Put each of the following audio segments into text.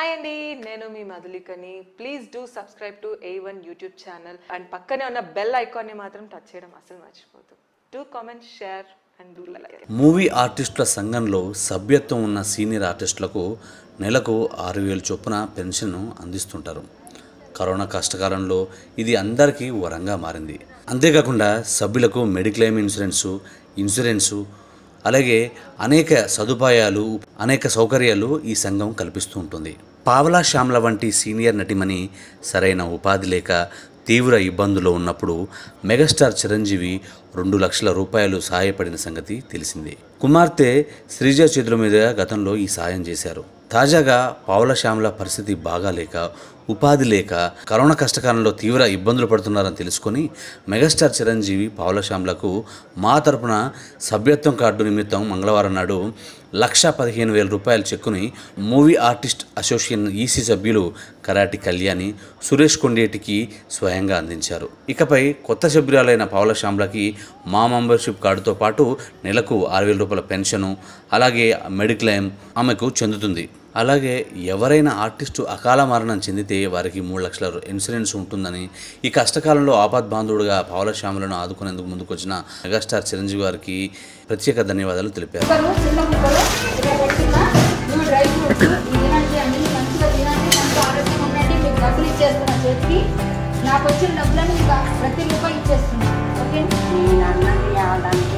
hi అండి నేను మీ మధులికని please do subscribe to A one YouTube channel and పక్కనే ఉన్న బెల్ ఐకాన్ని మాత్రం టచ్ చేయడం అసలు మర్చిపోదు do comment share and do like movie ఆర్టిస్టుల సంఘంలో సభ్యత్వం ఉన్న సీనియర్ ఆర్టిస్టులకు నెలకు ఆరు వేలు చొప్పున పెన్షన్ను అందిస్తుంటారు కరోనా కష్టకాలంలో ఇది అందరికీ వరంగా మారింది అంతేకాకుండా సభ్యులకు మెడిక్లెయిమ్ ఇన్సూరెన్సు ఇన్సూరెన్సు అలాగే అనేక సదుపాయాలు అనేక సౌకర్యాలు ఈ సంఘం కల్పిస్తూ ఉంటుంది పావలా శ్యామ్ల వంటి సీనియర్ నటిమని సరైన ఉపాధి లేక తీవ్ర ఇబ్బందుల్లో ఉన్నప్పుడు మెగాస్టార్ చిరంజీవి రెండు లక్షల రూపాయలు సహాయపడిన సంగతి తెలిసిందే కుమార్తె శ్రీజ చేతుల మీద గతంలో ఈ సాయం చేశారు తాజాగా పావుల శ్యామల పరిస్థితి బాగాలేక ఉపాధి లేక కరోనా కష్టకాలంలో తీవ్ర ఇబ్బందులు పడుతున్నారని తెలుసుకొని మెగాస్టార్ చిరంజీవి పావుల శ్యామలకు మా తరపున సభ్యత్వం కార్డు నిమిత్తం మంగళవారం నాడు లక్ష పదిహేను వేల రూపాయల చెక్కుని మూవీ ఆర్టిస్ట్ అసోసియేషన్ ఈసీ సభ్యులు కరాటి కళ్యాణి సురేష్ కొండేటికి స్వయంగా అందించారు ఇకపై కొత్త సభ్యురాలైన పావుల శ్యామలకి మా మెంబర్షిప్ కార్డుతో పాటు నెలకు ఆరు వేల రూపాయల పెన్షను అలాగే మెడిక్లెయిమ్ ఆమెకు చెందుతుంది అలాగే ఎవరైనా ఆర్టిస్టు అకాల మరణం చెందితే వారికి మూడు లక్షల ఇన్సూరెన్స్ ఉంటుందని ఈ కష్టకాలంలో ఆపద్బాంధవుడుగా పావుల శ్యామలను ఆదుకునేందుకు ముందుకొచ్చిన మెగాస్టార్ చిరంజీవి గారికి ప్రత్యేక ధన్యవాదాలు తెలిపారు కుక్కరు చిన్న కుక్కరు ఇలా పెట్టుకున్న నువ్వు డ్రై ఫ్రూట్స్ ఇది తినండి అన్ని మంచిగా తినండి మంచి ఆరోగ్యంగా ఉండండి మీకు డబ్బులు ఇచ్చేస్తున్నా చేతికి నాకు వచ్చిన డబ్బులను ఇంకా ప్రతి రూపాయి ఇచ్చేస్తున్నా ఓకే నేను అన్నది అవడానికి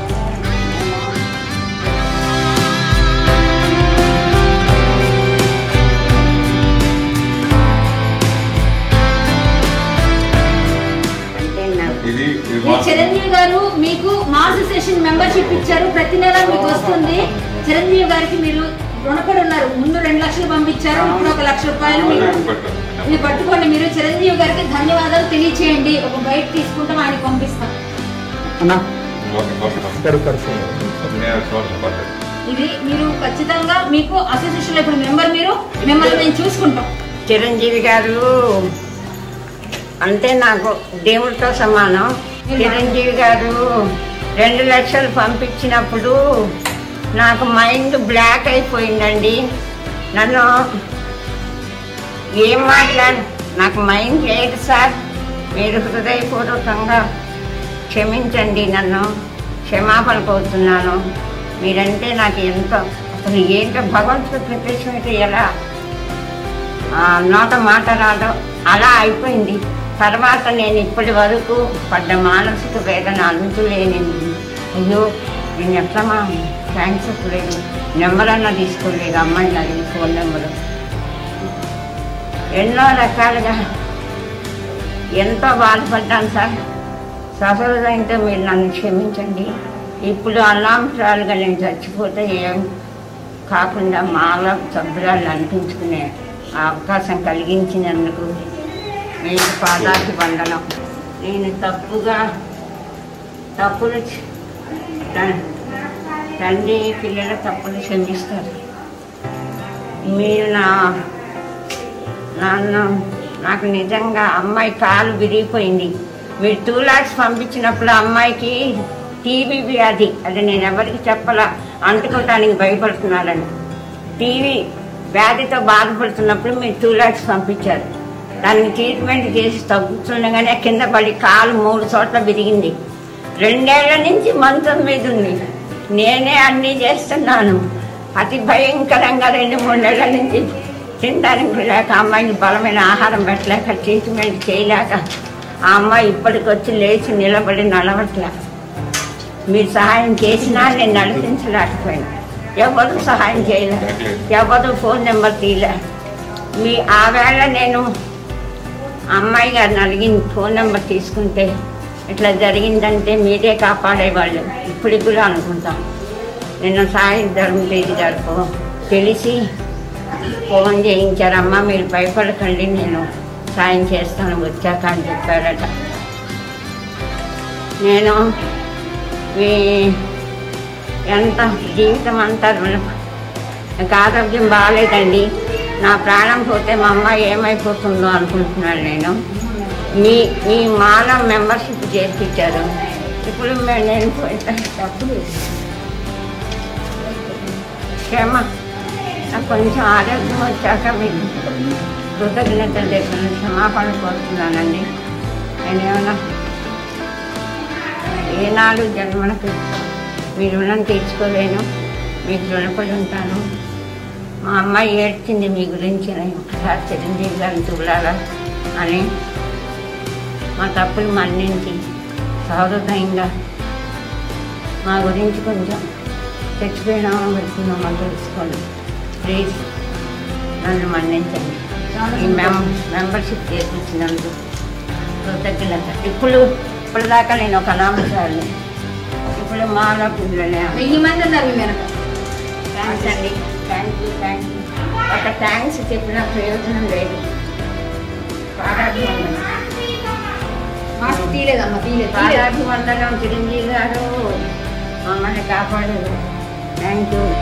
అంటే నాకు ఇది ఇది ఈ చిరంజీవి గారు మీకు మా అసోసియేషన్ మెంబర్షిప్ ఇచ్చారు ప్రతి నెల మీకు వస్తుంది చిరంజీవి గారికి మీరు రుణపడి ఉన్నారు ముందు రెండు లక్షలు పంపించారు ఇప్పుడు ఒక లక్ష రూపాయలు మీకు ఇది పట్టుకోండి మీరు చిరంజీవి గారికి ధన్యవాదాలు తెలియచేయండి ఒక బయట తీసుకుంటాం ఆయన పంపిస్తాం ఇది మీరు ఖచ్చితంగా మీకు అసోసియేషన్ లో ఇప్పుడు మెంబర్ మీరు మిమ్మల్ని మేము చూసుకుంటాం చిరంజీవి గారు అంటే నాకు దేవుడితో సమానం చిరంజీవి గారు రెండు లక్షలు పంపించినప్పుడు నాకు మైండ్ బ్లాక్ అయిపోయిందండి నన్ను ఏం మాట్లాడు నాకు మైండ్ లేదు సార్ మీరు హృదయపూర్వకంగా క్షమించండి నన్ను క్షమాపణ కోరుతున్నాను మీరంటే నాకు ఎంతో అసలు ఏంటో భగవంతుడు ప్రత్యక్షమైతే ఎలా ఆ, నోట మాట రాదు అలా అయిపోయింది తర్వాత నేను ఇప్పటి వరకు పడ్డ మానసిక వేదన అంతులేని అయ్యో నేను ఎట్లా మా థ్యాంక్స్ చెప్పలేదు నెంబర్ అన్నా తీసుకోలేదు అమ్మాయిని అడిగి ఫోన్ నెంబరు ఎన్నో రకాలుగా ఎంతో బాధపడ్డాను సార్ సఫలమైతే మీరు నన్ను క్షమించండి ఇప్పుడు అల్లాంశాలుగా నేను చచ్చిపోతే ఏం కాకుండా మాలో సభ్యురాలు అనిపించుకునే ఆ అవకాశం కలిగించినందుకు నేను పాదాకి వందనం నేను తప్పుగా తప్పులు చ- త- తండ్రి పిల్లల తప్పులు క్షమిస్తారు మీరు నా నాన్న నాకు నిజంగా అమ్మాయి కాలు విరిగిపోయింది మీరు టూ ల్యాక్స్ పంపించినప్పుడు అమ్మాయికి టీవీ వ్యాధి అది నేను ఎవరికి చెప్పలా అంటుకోవటానికి భయపడుతున్నారని టీవీ వ్యాధితో బాధపడుతున్నప్పుడు మీరు టూ ల్యాక్స్ పంపించారు దాన్ని ట్రీట్మెంట్ చేసి తగ్గుతుండగానే కింద పడి కాలు మూడు చోట్ల విరిగింది రెండేళ్ల నుంచి మంచం మీద ఉంది నేనే అన్నీ చేస్తున్నాను అతి భయంకరంగా రెండు మూడు నెలల నుంచి తినడానికి లేక అమ్మాయికి బలమైన ఆహారం పెట్టలేక ట్రీట్మెంట్ చేయలేక ఆ అమ్మాయి ఇప్పటికొచ్చి లేచి నిలబడి నడవట్లే మీరు సహాయం చేసినా నేను నడిపించలేకపోయాను ఎవరు సహాయం చేయలేదు ఎవరు ఫోన్ నెంబర్ తీయలే మీ ఆ వేళ నేను అమ్మాయి గారిని అడిగి ఫోన్ నెంబర్ తీసుకుంటే ఇట్లా జరిగిందంటే మీరే కాపాడేవాళ్ళు ఇప్పుడు కూడా అనుకుంటాం నిన్న సాయం ధర్మతేజీ గారికి తెలిసి ఫోన్ చేయించారమ్మా మీరు భయపడకండి నేను సాయం చేస్తాను వచ్చాక అని చెప్పారట నేను మీ ఎంత జీవితం అంతా రుణ నాకు ఆరోగ్యం బాగాలేదండి నా ప్రాణం పోతే మా అమ్మాయి ఏమైపోతుందో అనుకుంటున్నాను నేను మీ మీ మాల మెంబర్షిప్ చేర్పించారు ఇప్పుడు మే- నేను పోయిన డబ్బులు క్షమ నాకు కొంచెం ఆరోగ్యం వచ్చాక మీకు కృతజ్ఞతలు తెలిసిన క్షమాపణ కోరుతున్నానండి నేనేమన్నా ఏనాడు జన్మలకు మీ రుణం తీర్చుకోలేను మీకు రుణపడి ఉంటాను మా అమ్మాయి ఏడ్చింది మీ గురించి అని ఒకసారి చిరంజీవి గారిని చూడాలా అని మా తప్పులు మన్నించి సహృదయంగా మా గురించి కొంచెం చచ్చిపోయినామో పెడుతున్నామో తెలుసుకోండి ప్లీజ్ నన్ను మన్నించండి ఈ మెం మెంబర్షిప్ చేపించినందుకు కృతజ్ఞత ఇప్పుడు ఇప్పుడు దాకా నేను ఒక అనామసాన్ని ఇప్పుడు మాలో పిల్లలే వెయ్యి మంది ఉన్నారు మీ వెనక థ్యాంక్స్ అండి థ్యాంక్ యూ థ్యాంక్ యూ ఒక థ్యాంక్స్ చెప్పిన ప్రయోజనం లేదు పాదాభివందనం మాస్క్ తీయలేదమ్మా తీయలేదు తీయలేదు పాదాభివందనం చిరంజీవి గారు మమ్మల్ని కాపాడారు థ్యాంక్ యూ